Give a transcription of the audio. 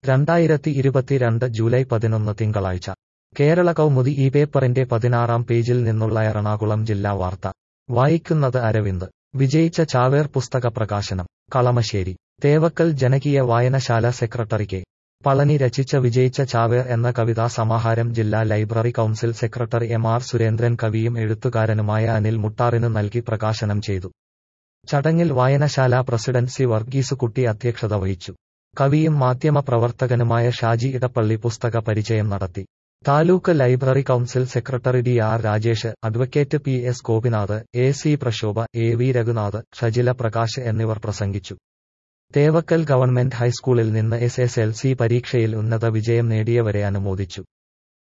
രണ്ടായിരത്തി ഇരുപത്തിരണ്ട് ജൂലൈ പതിനൊന്ന് തിങ്കളാഴ്ച കേരള കൗമുദി ഈ പേപ്പറിന്റെ പതിനാറാം പേജിൽ നിന്നുള്ള എറണാകുളം ജില്ലാ വാർത്ത വായിക്കുന്നത് അരവിന്ദ് വിജയിച്ച ചാവേർ പുസ്തക പ്രകാശനം കളമശ്ശേരി തേവക്കൽ ജനകീയ വായനശാല സെക്രട്ടറി കെ പളനി രചിച്ച വിജയിച്ച ചാവേർ എന്ന കവിതാ സമാഹാരം ജില്ലാ library council secretary M R Surendran കവിയും എഴുത്തുകാരനുമായ അനിൽ മുട്ടാറിന് നൽകി പ്രകാശനം ചെയ്തു ചടങ്ങിൽ വായനശാല പ്രസിഡന്റ് സി വർഗീസുകുട്ടി അധ്യക്ഷത വഹിച്ചു കവിയും മാധ്യമ പ്രവർത്തകനുമായ ഷാജി ഇടപ്പള്ളി പുസ്തക പരിചയം നടത്തി taluk library council secretary D R Rajesh advocate P S Gopinath A C Prashobha A V Raghunath Shajila Prakash എന്നിവർ പ്രസംഗിച്ചു തേവക്കൽ ഗവൺമെന്റ് ഹൈസ്കൂളിൽ നിന്ന് എസ് എസ് എൽ സി പരീക്ഷയിൽ ഉന്നത വിജയം നേടിയവരെ അനുമോദിച്ചു